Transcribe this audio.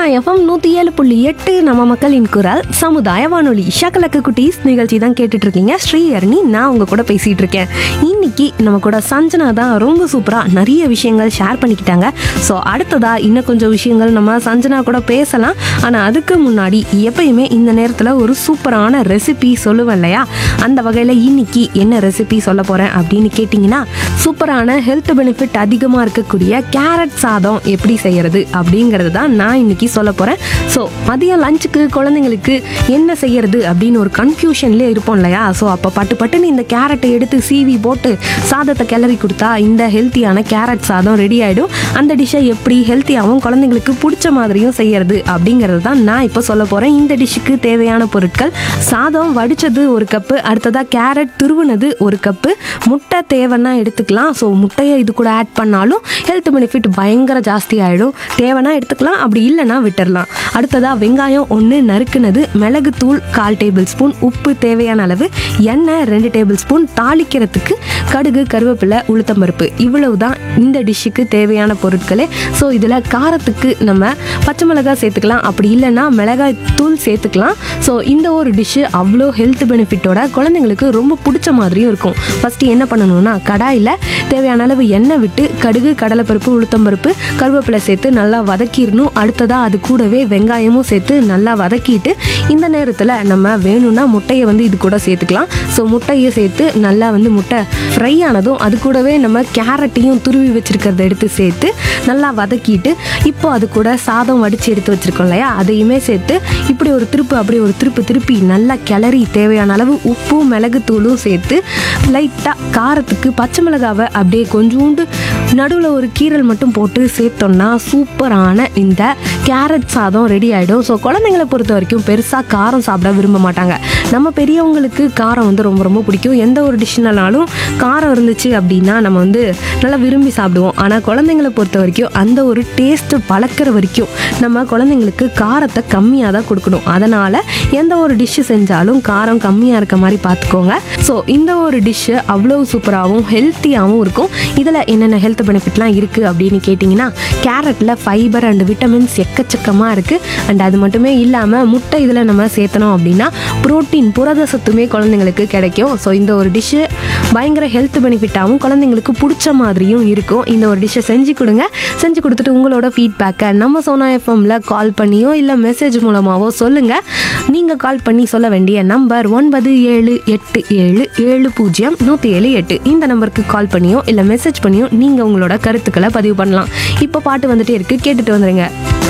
Sona FM நூற்றி ஏழு புள்ளி எட்டு நம்ம மக்களின் குரல் சமுதாய வானொலி ஷக்கலக்கு குட்டீஸ் நிகழ்ச்சி தான் கேட்டுட்டு இருக்கீங்க ஸ்ரீஹரணி நான் உங்க கூட பேசிட்டு இருக்கேன் இன்னைக்கு நம்ம கூட சஞ்சனா தான் ரொம்ப சூப்பராக நிறைய விஷயங்கள் ஷேர் பண்ணிக்கிட்டாங்க ஸோ அடுத்ததா இன்னும் கொஞ்சம் விஷயங்கள் நம்ம சஞ்சனா கூட பேசலாம் ஆனால் அதுக்கு முன்னாடி எப்பயுமே இந்த நேரத்தில் ஒரு சூப்பரான ரெசிபி சொல்லுவேன் இல்லையா அந்த வகையில் இன்னைக்கு என்ன ரெசிபி சொல்ல போகிறேன் அப்படின்னு கேட்டிங்கன்னா சூப்பரான ஹெல்த் பெனிஃபிட் அதிகமாக இருக்கக்கூடிய கேரட் சாதம் எப்படி செய்யறது அப்படிங்கிறது தான் நான் இன்னைக்கு சொல்ல போகிறேன் ஸோ மதியம் லஞ்சுக்கு குழந்தைங்களுக்கு என்ன செய்யறது அப்படின்னு ஒரு கன்ஃபியூஷன்லேயே இருப்போம் இல்லையா ஸோ அப்போ பட்டு பட்டுன்னு இந்த கேரட்டை எடுத்து சீவி போட்டு சாதத்தை கிளறி கொடுத்தா இந்த ஹெல்த்தியான கேரட் சாதம் ரெடி ஆகிடும் அந்த டிஷ்ஷை எப்படி ஹெல்த்தியாகவும் குழந்தைங்களுக்கு பிடிச்ச மாதிரியும் செய்யறது அப்படிங்கிறது தான் நான் இப்போ சொல்ல போகிறேன் இந்த டிஷ்ஷுக்கு தேவையான பொருட்கள் சாதம் வடித்தது ஒரு கப்பு அடுத்ததாக கேரட் துருவுனது ஒரு கப்பு முட்டை தேவைன்னா எடுத்துக்கலாம் ஸோ முட்டையை இது கூட ஆட் பண்ணாலும் ஹெல்த் பெனிஃபிட் பயங்கர ஜாஸ்தி ஆகிடும் தேவைன்னா எடுத்துக்கலாம் அப்படி இல்லைன்னா விட்டுறலாம் அடுத்ததாக வெங்காயம் ஒன்று நறுக்குனது மிளகுத்தூள் கால் டேபிள் ஸ்பூன் உப்பு தேவையான அளவு எண்ணெய் ரெண்டு டேபிள் ஸ்பூன் தாளிக்கிறதுக்கு கடுகு கருவேப்பிலை உளுத்தம்பருப்பு இவ்வளவு தான் இந்த டிஷ்ஷுக்கு தேவையான பொருட்களே ஸோ இதில் காரத்துக்கு நம்ம பச்சை மிளகாய் சேர்த்துக்கலாம் அப்படி இல்லைன்னா மிளகாய் தூள் சேர்த்துக்கலாம் ஸோ இந்த ஒரு டிஷ்ஷு அவ்வளோ ஹெல்த் பெனிஃபிட்டோட குழந்தைங்களுக்கு ரொம்ப பிடிச்ச மாதிரியும் இருக்கும் ஃபஸ்ட்டு என்ன பண்ணணும்னா கடாயில் தேவையான அளவு எண்ணெய் விட்டு கடுகு கடலைப்பருப்பு உளுத்தம்பருப்பு கருவேப்பிலை சேர்த்து நல்லா வதக்கிடணும் அடுத்ததாக அது கூடவே வெங்காயமும் சேர்த்து நல்லா வதக்கிட்டு இந்த நேரத்தில் நம்ம வேணும்னா முட்டையை வந்து இது கூட சேர்த்துக்கலாம் ஸோ முட்டையை சேர்த்து நல்லா வந்து முட்டை ஃப்ரை ஆனதும் அது கூடவே நம்ம கேரட்டையும் துருவி வச்சிருக்கிறத எடுத்து சேர்த்து நல்லா வதக்கிட்டு இப்போ அது கூட சாதம் வடித்து எடுத்து வச்சிருக்கோம் இல்லையா அதையுமே சேர்த்து இப்படி ஒரு திருப்பு அப்படி ஒரு திருப்பு திருப்பி நல்லா கிளறி தேவையான அளவு உப்பும் மிளகுத்தூளும் சேர்த்து லைட்டாக காரத்துக்கு பச்சை மிளகாவை அப்படியே கொஞ்சோண்டு நடுவில் ஒரு கீரல் மட்டும் போட்டு சேர்த்தோம்னா சூப்பரான இந்த கேரட் சாதம் ரெடி ஆகிடும் ஸோ குழந்தைங்களை பொறுத்த வரைக்கும் பெருசாக காரம் சாப்பிட விரும்ப மாட்டாங்க நம்ம பெரியவங்களுக்கு காரம் வந்து ரொம்ப ரொம்ப பிடிக்கும் எந்த ஒரு டிஷ்னாலும் காரம் இருந்துச்சு அப்படின்னா நம்ம வந்து நல்லா விரும்பி சாப்பிடுவோம் ஆனால் குழந்தைங்களை பொறுத்த வரைக்கும் அந்த ஒரு டேஸ்ட்டு பழக்கிற வரைக்கும் நம்ம குழந்தைங்களுக்கு காரத்தை கம்மியாக தான் கொடுக்கணும் அதனால் எந்த ஒரு டிஷ்ஷு செஞ்சாலும் காரம் கம்மியாக இருக்க மாதிரி பார்த்துக்கோங்க ஸோ இந்த ஒரு டிஷ்ஷு அவ்வளோ சூப்பராகவும் ஹெல்த்தியாகவும் இருக்கும் இதில் என்னென்ன ஹெல்த் பெனிஃபிட்லாம் இருக்குது அப்படின்னு கேட்டிங்கன்னா கேரட்டில் ஃபைபர் அண்ட் விட்டமின்ஸ் எக்கச்சக்கமாக இருக்குது அண்ட் அது மட்டுமே இல்லாமல் முட்டை இதில் நம்ம சேர்த்தனோம் அப்படின்னா புரோட்டீன் புரத சத்துமே குழந்தைங்களுக்கு கிடைக்கும் ஸோ இந்த ஒரு டிஷ்ஷு பயங்கர ஹெல்த் பெனிஃபிட்டாகவும் குழந்தைங்களுக்கு பிடிச்ச மாதிரியும் இருக்கும் இந்த ஒரு டிஷ்ஷை செஞ்சு கொடுங்க செஞ்சு கொடுத்துட்டு உங்களோட ஃபீட்பேக்கை நம்ம சோனா எஃப்எம்ல கால் பண்ணியோ இல்லை மெசேஜ் மூலமாகவோ சொல்லுங்கள் நீங்கள் கால் பண்ணி சொல்ல வேண்டிய நம்பர் ஒன்பது ஏழு எட்டு ஏழு ஏழு பூஜ்ஜியம் நூற்றி ஏழு எட்டு இந்த நம்பருக்கு கால் பண்ணியோ இல்லை மெசேஜ் பண்ணியோ நீங்கள் உங்களோட கருத்துக்களை பதிவு பண்ணலாம் இப்போ பாட்டு வந்துட்டே இருக்கு கேட்டுட்டு வந்துடுங்க